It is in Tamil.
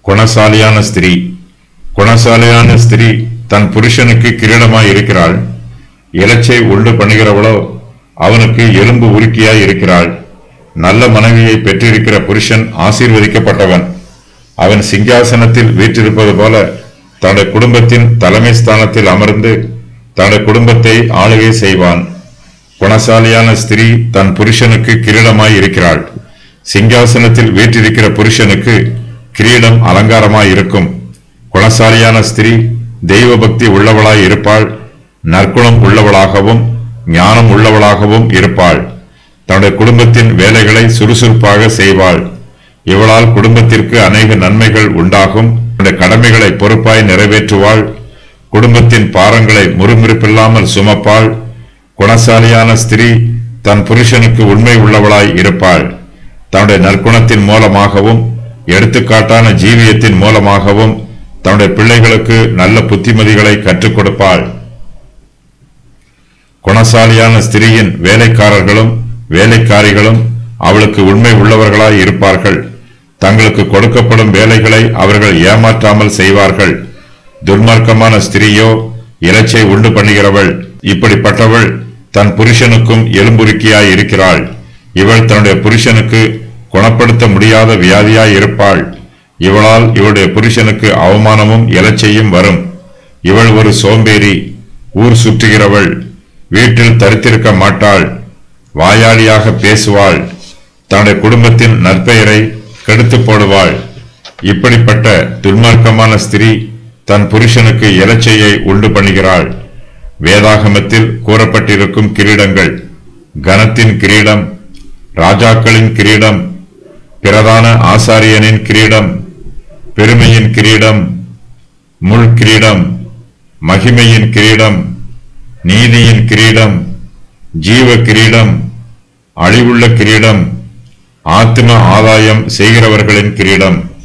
குணசாலியான ஸ்திரீ குணசாலியான ஸ்திரீ தன் புருஷனுக்கு கிரீடமாய் இருக்கிறாள் இலச்சை உண்டு பண்ணுகிறவளோ அவனுக்கு எலும்பு உருக்கியாய் இருக்கிறாள் நல்ல மனைவியை பெற்றிருக்கிற புருஷன் ஆசீர்வதிக்கப்பட்டவன் அவன் சிங்காசனத்தில் வீற்றிருப்பது போல தன்னுடைய குடும்பத்தின் தலைமை ஸ்தானத்தில் அமர்ந்து தன்னுடைய குடும்பத்தை ஆளுகை செய்வான் குணசாலியான ஸ்திரீ தன் புருஷனுக்கு கிரீடமாய் இருக்கிறாள் சிங்காசனத்தில் வீற்றிருக்கிற புருஷனுக்கு கிரீடம் அலங்காரமாய் இருக்கும் குணசாலியான ஸ்திரீ தெய்வ பக்தி உள்ளவளாய் இருப்பாள் நற்குணம் உள்ளவளாகவும் ஞானம் உள்ளவளாகவும் இருப்பாள் தன்னுடைய குடும்பத்தின் வேலைகளை சுறுசுறுப்பாக செய்வாள் இவளால் குடும்பத்திற்கு அநேக நன்மைகள் உண்டாகும் தன்னுடைய கடமைகளை பொறுப்பாய் நிறைவேற்றுவாள் குடும்பத்தின் பாரங்களை முறுமுறுப்பில்லாமல் சுமப்பாள் குணசாலியான ஸ்திரீ தன் புருஷனுக்கு உண்மை உள்ளவளாய் இருப்பாள் தன்னுடைய நற்குணத்தின் மூலமாகவும் எடுத்துக்காட்டான ஜீவியத்தின் மூலமாகவும் தன்னுடைய பிள்ளைகளுக்கு நல்ல புத்திமதிகளை கற்றுக் கொடுப்பாள் குணசாலியான ஸ்திரீயின் வேலைக்காரர்களும் வேலைக்காரிகளும் அவளுக்கு உண்மை உள்ளவர்களாய் இருப்பார்கள் தங்களுக்கு கொடுக்கப்படும் வேலைகளை அவர்கள் ஏமாற்றாமல் செய்வார்கள் துர்மார்க்கமான ஸ்திரீயோ இலச்சை உண்டு பண்ணுகிறவள் இப்படிப்பட்டவள் தன் புருஷனுக்கும் எலும்புருக்கியாய் இருக்கிறாள் இவள் தன்னுடைய புருஷனுக்கு குணப்படுத்த முடியாத வியாதியாய் இருப்பாள் இவளால் இவளுடைய புருஷனுக்கு அவமானமும் இலச்சையும் வரும் இவள் ஒரு சோம்பேறி ஊர் சுற்றுகிறவள் வீட்டில் தரித்திருக்க மாட்டாள் வாயாடியாக பேசுவாள் தன்னுடைய குடும்பத்தின் நற்பெயரை கெடுத்து போடுவாள் இப்படிப்பட்ட துன்மார்க்கமான ஸ்திரீ தன் புருஷனுக்கு இலச்சையை உண்டு பண்ணுகிறாள் வேதாகமத்தில் கூறப்பட்டிருக்கும் கிரீடங்கள் கனத்தின் கிரீடம் ராஜாக்களின் கிரீடம் பிரதான ஆசாரியனின் கிரீடம் பெருமையின் கிரீடம் முள் கிரீடம் மகிமையின் கிரீடம் நீதியின் கிரீடம் ஜீவ கிரீடம் அழிவுள்ள கிரீடம் ஆத்ம ஆதாயம் செய்கிறவர்களின் கிரீடம்